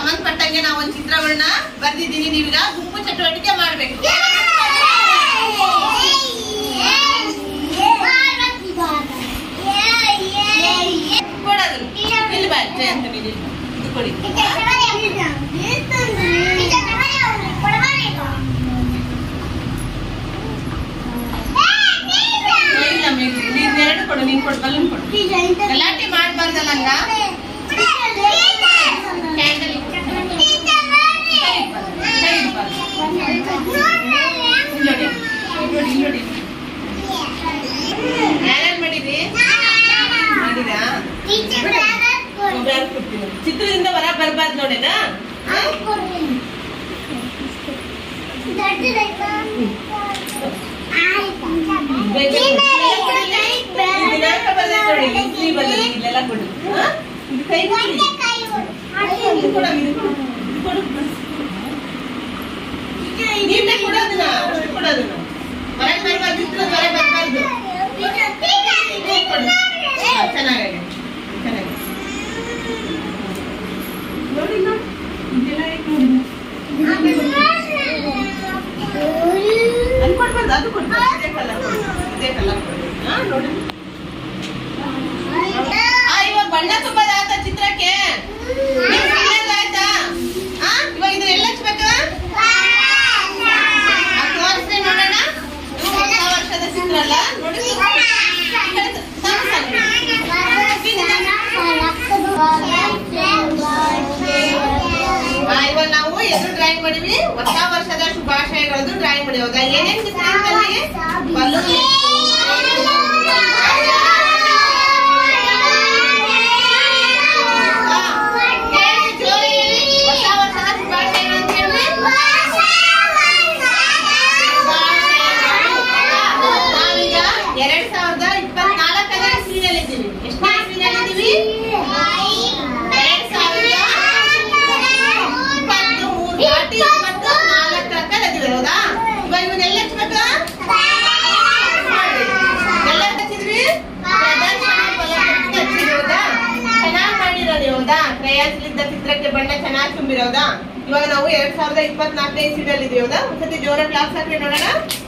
ಸಂಬಂಧಪಟ್ಟಂಗೆ ನಾವು ಒಂದು ಚಿತ್ರಗಳನ್ನ ಬರ್ದಿದ್ದೀನಿ ನೀವೀಗ ಗುಂಪು ಚಟುವಟಿಕೆ ಮಾಡ್ಬೇಕು ಕೊಡೋದು ಇಲ್ಲಿ ಬಾ ಜಯಂತ ಇಲ್ಲಿ ಇದು ಕೊಡಿ ಇಲ್ಲ ಮೇಘ, ನೀನ್ ಎರಡು ಕೊಡು ನೀನ್ ಕೊಡು ಬಲೂನ್ ಕೊಡು ಗಲಾಟೆ ಮಾಡ್ಬಾರ್ದಲ್ಲ ಹಂಗ ಕ್ಯಾಂಡಲ್ ನೋಡಿ ನೋಡಿ ನೋಡಿ ಯಾರ್ಯಾರು ಮಾಡಿರಿ ಮಾಡಿರಾ ಒಬ್ರು ಕೊಡ್ತೀನಿ ಚಿತ್ರದಿಂದ ಹೊರ ಬರ್ಬಾರ್ದು ನೋಡಿದ ದಿನಾಂಕ ಬರ್ದೈತೆ ನೋಡಿ ಇಸ್ಲಿ ಬರ್ದೈತೆ ಇಲ್ಲೆಲ್ಲ ಕೊಡು ಹಾ? ಇದು ಕೈ ಕೊಡಿ ಇದು ಕೊಡು, ಇದು ಕೊಡು. ಇದು ಕೊಡು. ನೀಟೇ ಕೊಡೋದನ್ನ ಅಷ್ಟು ಕೊಡೋದನ್ನ ಹೊರಗೆ ಬರ್ಬಾರ್ದು ಚಿತ್ರದ ಹೊರಗೆ ಬರ್ಬಾರ್ದು ಕೊಡು ಹಾ, ಚೆನ್ನಾಗಿದೆ ಚೆನ್ನಾಗಿದೆ ನೋಡಿ ನೋಡಿ ಇದೆಲ್ಲ ಐತೆ ನೋಡಿ ಅದು ಕೊಡ್ಬಾರ್ದು ಅದು ಕೊಡ್ಬಾರ್ದು ಇದೇ ಕಲರ್ ಇದೇ ಕಲರ್ ಕೊಡ್ಬೇಕು ಹಾ ನೋಡಿ ಆ ಇವಾಗ ಬಣ್ಣ ತುಂಬದ ಆಯ್ತಾ ಚಿತ್ರಕ್ಕೆ ನಿಮ್ ಕೈಯಲ್ಲಿ ಆಯ್ತಾ ಆ ಇವಾಗ ಇದನ್ನ ಎಲ್ಲ ಹಚ್ಬೇಕಾ ಆ ತೋರಿಸ್ರಿ ನೋಡೋಣ ಇದು ಹೊಸ ವರ್ಷದ ಚಿತ್ರ ಅಲ್ಲ ನೋಡಿ ಸಾಕು ಸಾಕು ಆ, ಇವಾಗ ನಾವು ಎದುರು ಡ್ರಾಯಿಂಗ್ ಮಾಡಿವಿ ಹೊಸ ವರ್ಷದ ಶುಭಾಶಯಗಳದ್ದು ಡ್ರಾಯಿಂಗ್ ಮಾಡಿ ಹೌದಾ ಏನೇನ್ ಚಿತ್ರ ಇತ್ತಲ್ಲಿ ಬಲೂನ್ ಹೇಳಿ ಜೋರು ಹೇಳಿ ಹೊಸ ವರ್ಷದ ಶುಭಾಶಯಗಳು ಅಂತ ಹೇಳಿ ನಾವೀಗ ಎರಡ್ ಸಾವಿರದ ಇಪ್ಪತ್ನಾಲ್ಕನೇ ಇಸ್ವಿನಲ್ಲಿ ಇದ್ದೀವಿ ಎಷ್ಟನೇ ಇಸ್ವಿನಲ್ಲಿ ಇದ್ದೀವಿ ಎರಡ್ ಸಾವಿರದ ಇಪ್ಪತ್ತು ಮೂರು ದಾಟಿ ಇಪ್ಪತ್ತು ನಾಲ್ಕರ ಕಳೆದಿದೆ ಹೌದಾ ಇವಾಗ ಇವನ್ನೆಲ್ಲ ಹಚ್ಬೇಕಾ ಎಲ್ಲ ಹಚ್ಚಿದ್ವಿ ಪ್ರದರ್ಶನ ಫಲಪುಷ್ಪ ಹಚ್ಚಿದ್ವಿ ಹೌದಾ ಚೆನ್ನಾಗ್ ಮಾಡಿರೋದು ಹೌದಾ ಕ್ರಯಾನ್ಸ್ಲಿಂದ ಚಿತ್ರಕ್ಕೆ ಬಣ್ಣ ಚೆನ್ನಾಗಿ ತುಂಬಿರೋದಾ ಇವಾಗ ನಾವು ಎರಡ್ ಸಾವಿರದ ಇಪ್ಪತ್ನಾಲ್ಕನೇ ಇಸ್ವಿನಲ್ಲಿ ಇದೀವಿ ಹೌದಾ ಒಂದ್ಸತಿ ಜೋರ ಕ್ಲಾಸ್ ಹಾಕಿ ನೋಡೋಣ